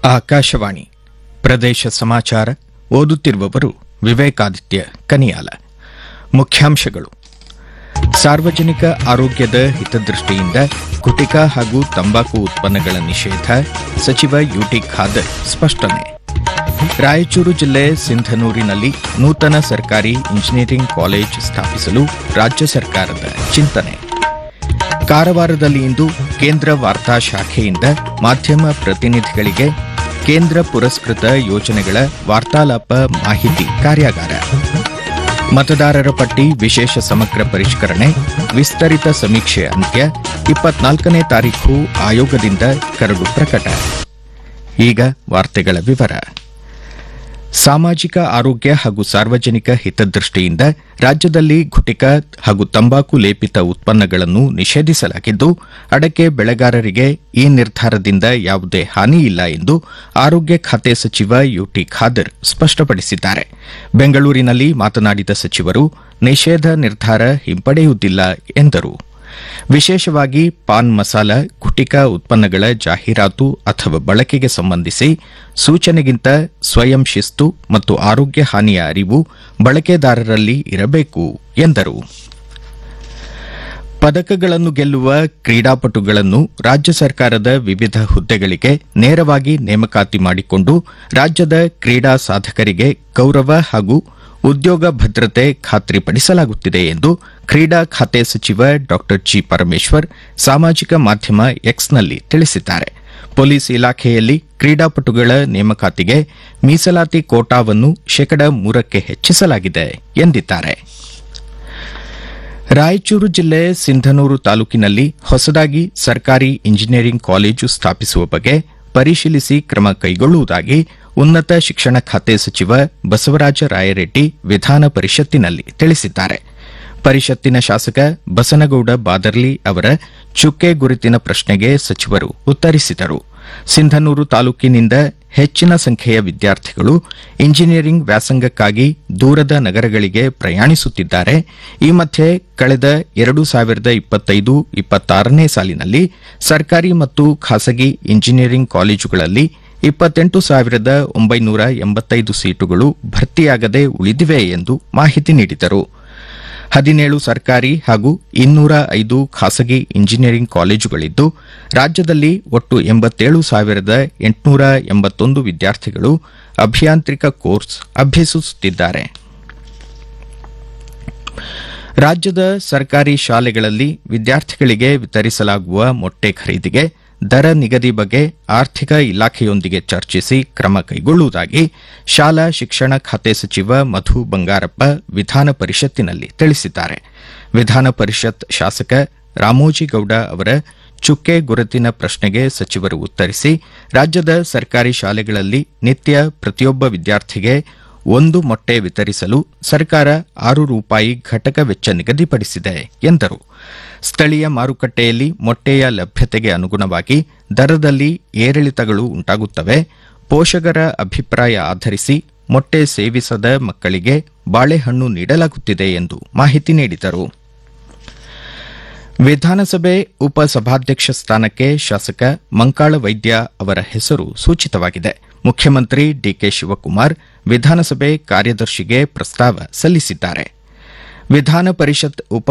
ಆಕಾಶವಾಣಿ ಪ್ರದೇಶ ಸಮಾಚಾರ ಓದುತ್ತಿರುವವರು ವಿವೇಕಾದಿತ್ಯ ಕನಿಯಾಲ ಮುಖ್ಯಾಂಶಗಳು ಸಾರ್ವಜನಿಕ ಆರೋಗ್ಯದ ಹಿತದೃಷ್ಟಿಯಿಂದ ಗುಟಿಕಾ ಹಾಗೂ ತಂಬಾಕು ಉತ್ಪನ್ನಗಳ ನಿಷೇಧ ಸಚಿವ ಯುಟಿ ಖಾದರ್ ಸ್ಪಷ್ಟನೆ ರಾಯಚೂರು ಜಿಲ್ಲೆ ಸಿಂಧನೂರಿನಲ್ಲಿ ನೂತನ ಸರ್ಕಾರಿ ಇಂಜಿನಿಯರಿಂಗ್ ಕಾಲೇಜ್ ಸ್ಥಾಪಿಸಲು ರಾಜ್ಯ ಸರ್ಕಾರದ ಚಿಂತನೆ ಕಾರವಾರದಲ್ಲಿ ಇಂದು ಕೇಂದ್ರ ವಾರ್ತಾ ಶಾಖೆಯಿಂದ ಮಾಧ್ಯಮ ಪ್ರತಿನಿಧಿಗಳಿಗೆ ಕೇಂದ್ರ ಪುರಸ್ಕೃತ ಯೋಜನೆಗಳ ವಾರ್ತಾಲಾಪ ಮಾಹಿತಿ ಕಾರ್ಯಾಗಾರ ಮತದಾರರ ಪಟ್ಟಿ ವಿಶೇಷ ಸಮಗ್ರ ಪರಿಷ್ಕರಣೆ ವಿಸ್ತರಿತ ಸಮೀಕ್ಷೆ ಅಂತ್ಯ ಇಪ್ಪತ್ನಾಲ್ಕನೇ ತಾರೀಖು ಆಯೋಗದಿಂದ ಕರಡು ಪ್ರಕಟ ಈಗ ವಾರ್ತೆಗಳ ವಿವರ ಸಾಮಾಜಿಕ ಆರೋಗ್ಯ ಹಾಗೂ ಸಾರ್ವಜನಿಕ ಹಿತದೃಷ್ಟಿಯಿಂದ ರಾಜ್ಯದಲ್ಲಿ ಗುಟಿಕಾ ಹಾಗೂ ತಂಬಾಕು ಲೇಪಿತ ಉತ್ಪನ್ನಗಳನ್ನು ನಿಷೇಧಿಸಲಾಗಿದ್ದು ಅಡಕೆ ಬೆಳೆಗಾರರಿಗೆ ಈ ನಿರ್ಧಾರದಿಂದ ಯಾವುದೇ ಹಾನಿಯಿಲ್ಲ ಎಂದು ಆರೋಗ್ಯ ಖಾತೆ ಸಚಿವ ಯುಟಿ ಖಾದರ್ ಸ್ಪಷ್ಟಪಡಿಸಿದ್ದಾರೆ ಬೆಂಗಳೂರಿನಲ್ಲಿ ಮಾತನಾಡಿದ ಸಚಿವರು ನಿಷೇಧ ನಿರ್ಧಾರ ಹಿಂಪಡೆಯುವುದಿಲ್ಲ ಎಂದರು ವಿಶೇಷವಾಗಿ ಪಾನ್ ಮಸಾಲ ಗುಟಿಕಾ ಉತ್ಪನ್ನಗಳ ಜಾಹೀರಾತು ಅಥವಾ ಬಳಕೆಗೆ ಸಂಬಂಧಿಸಿ ಸೂಚನೆಗಿಂತ ಸ್ವಯಂ ಶಿಸ್ತು ಮತ್ತು ಆರೋಗ್ಯ ಹಾನಿಯ ಅರಿವು ಬಳಕೆದಾರರಲ್ಲಿ ಇರಬೇಕು ಎಂದರು ಪದಕಗಳನ್ನು ಗೆಲ್ಲುವ ಕ್ರೀಡಾಪಟುಗಳನ್ನು ರಾಜ್ಯ ಸರ್ಕಾರದ ವಿವಿಧ ಹುದ್ದೆಗಳಿಗೆ ನೇರವಾಗಿ ನೇಮಕಾತಿ ಮಾಡಿಕೊಂಡು ರಾಜ್ಯದ ಕ್ರೀಡಾ ಸಾಧಕರಿಗೆ ಗೌರವ ಹಾಗೂ ಉದ್ಯೋಗ ಭದ್ರತೆ ಖಾತ್ರಿಪಡಿಸಲಾಗುತ್ತಿದೆ ಎಂದು ಕ್ರೀಡಾ ಖಾತೆ ಸಚಿವ ಡಾ ಜಿ ಪರಮೇಶ್ವರ್ ಸಾಮಾಜಿಕ ಮಾಧ್ಯಮ ಎಕ್ಸ್ನಲ್ಲಿ ತಿಳಿಸಿದ್ದಾರೆ ಪೊಲೀಸ್ ಇಲಾಖೆಯಲ್ಲಿ ಕ್ರೀಡಾಪಟುಗಳ ನೇಮಕಾತಿಗೆ ಮೀಸಲಾತಿ ಕೋಟಾವನ್ನು ಶೇಕಡ ಮೂರಕ್ಕೆ ಹೆಚ್ಚಿಸಲಾಗಿದೆ ಎಂದಿದ್ದಾರೆ ರಾಯಚೂರು ಜಿಲ್ಲೆ ಸಿಂಧನೂರು ತಾಲೂಕಿನಲ್ಲಿ ಹೊಸದಾಗಿ ಸರ್ಕಾರಿ ಇಂಜಿನಿಯರಿಂಗ್ ಕಾಲೇಜು ಸ್ಥಾಪಿಸುವ ಬಗ್ಗೆ ಪರಿಶೀಲಿಸಿ ಕ್ರಮ ಕೈಗೊಳ್ಳುವುದಾಗಿ ಉನ್ನತ ಶಿಕ್ಷಣ ಖಾತೆ ಸಚಿವ ಬಸವರಾಜ ರಾಯರೆಡ್ಡಿ ವಿಧಾನ ಪರಿಷತ್ತಿನಲ್ಲಿ ತಿಳಿಸಿದ್ದಾರೆ ಪರಿಷತ್ತಿನ ಶಾಸಕ ಬಸನಗೌಡ ಬಾದರ್ಲಿ ಅವರ ಚುಕ್ಕೆ ಗುರುತಿನ ಪ್ರಶ್ನೆಗೆ ಸಚಿವರು ಉತ್ತರಿಸಿದರು ಸಿಂಧನೂರು ತಾಲೂಕಿನಿಂದ ಹೆಚ್ಚಿನ ಸಂಖ್ಯೆಯ ವಿದ್ಯಾರ್ಥಿಗಳು ಇಂಜಿನಿಯರಿಂಗ್ ವ್ಯಾಸಂಗಕ್ಕಾಗಿ ದೂರದ ನಗರಗಳಿಗೆ ಪ್ರಯಾಣಿಸುತ್ತಿದ್ದಾರೆ ಈ ಮಧ್ಯೆ ಕಳೆದ ಎರಡು ಸಾವಿರದ ಇಪ್ಪತ್ತೈದು ಇಪ್ಪತ್ತಾರನೇ ಸಾಲಿನಲ್ಲಿ ಸರ್ಕಾರಿ ಮತ್ತು ಖಾಸಗಿ ಇಂಜಿನಿಯರಿಂಗ್ ಕಾಲೇಜುಗಳಲ್ಲಿ ಇಪ್ಪತ್ತೆಂಟು ಸಾವಿರದ ಒಂಬೈನೂರ ಎಂಬತ್ತೈದು ಸೀಟುಗಳು ಭರ್ತಿಯಾಗದೆ ಉಳಿದಿವೆ ಎಂದು ಮಾಹಿತಿ ನೀಡಿದರು ಹದಿನೇಳು ಸರ್ಕಾರಿ ಹಾಗೂ ಇನ್ನೂರ ಐದು ಖಾಸಗಿ ಇಂಜಿನಿಯರಿಂಗ್ ಕಾಲೇಜುಗಳಿದ್ದು ರಾಜ್ಯದಲ್ಲಿ ಒಟ್ಟು ಎಂಬತ್ತೇಳು ಸಾವಿರದ ಎಂಟುನೂರ ಎಂಬತ್ತೊಂದು ವಿದ್ಯಾರ್ಥಿಗಳು ಅಭಿಯಾಂತ್ರಿಕ ಕೋರ್ಸ್ ಅಭ್ಯಸಿಸುತ್ತಿದ್ದಾರೆ ರಾಜ್ಯದ ಸರ್ಕಾರಿ ಶಾಲೆಗಳಲ್ಲಿ ವಿದ್ಯಾರ್ಥಿಗಳಿಗೆ ವಿತರಿಸಲಾಗುವ ಮೊಟ್ಟೆ ಖರೀದಿಗೆ ದರ ನಿಗದಿ ಬಗ್ಗೆ ಆರ್ಥಿಕ ಇಲಾಖೆಯೊಂದಿಗೆ ಚರ್ಚಿಸಿ ಕ್ರಮ ಕೈಗೊಳ್ಳುವುದಾಗಿ ಶಾಲಾ ಶಿಕ್ಷಣ ಖಾತೆ ಸಚಿವ ಮಧು ಬಂಗಾರಪ್ಪ ವಿಧಾನ ಪರಿಷತ್ತಿನಲ್ಲಿ ತಿಳಿಸಿದ್ದಾರೆ ವಿಧಾನ ಪರಿಷತ್ ಶಾಸಕ ರಾಮೋಜಿಗೌಡ ಅವರ ಚುಕ್ಕೆ ಗುರುತಿನ ಪ್ರಶ್ನೆಗೆ ಸಚಿವರು ಉತ್ತರಿಸಿ ರಾಜ್ಯದ ಸರ್ಕಾರಿ ಶಾಲೆಗಳಲ್ಲಿ ನಿತ್ಯ ಪ್ರತಿಯೊಬ್ಬ ವಿದ್ಯಾರ್ಥಿಗೆ ಒಂದು ಮೊಟ್ಟೆ ವಿತರಿಸಲು ಸರ್ಕಾರ ಆರು ರೂಪಾಯಿ ಘಟಕ ವೆಚ್ಚ ನಿಗದಿಪಡಿಸಿದೆ ಎಂದರು ಸ್ಥಳೀಯ ಮಾರುಕಟ್ಟೆಯಲ್ಲಿ ಮೊಟ್ಟೆಯ ಲಭ್ಯತೆಗೆ ಅನುಗುಣವಾಗಿ ದರದಲ್ಲಿ ಏರಿಳಿತಗಳು ಉಂಟಾಗುತ್ತವೆ ಪೋಷಕರ ಅಭಿಪ್ರಾಯ ಆಧರಿಸಿ ಮೊಟ್ಟೆ ಸೇವಿಸದ ಮಕ್ಕಳಿಗೆ ಬಾಳೆಹಣ್ಣು ನೀಡಲಾಗುತ್ತಿದೆ ಎಂದು ಮಾಹಿತಿ ನೀಡಿದರು ವಿಧಾನಸಭೆ ಉಪಸಭಾಧ್ಯಕ್ಷ ಸ್ಥಾನಕ್ಕೆ ಶಾಸಕ ಮಂಕಾಳ ವೈದ್ಯ ಅವರ ಹೆಸರು ಸೂಚಿತವಾಗಿದೆ ಮುಖ್ಯಮಂತ್ರಿ ಡಿಕೆ ಶಿವಕುಮಾರ್ ವಿಧಾನಸಭೆ ಕಾರ್ಯದರ್ಶಿಗೆ ಪ್ರಸ್ತಾವ ಸಲ್ಲಿಸಿದ್ದಾರೆ ವಿಧಾನ ಪರಿಷತ್ ಉಪ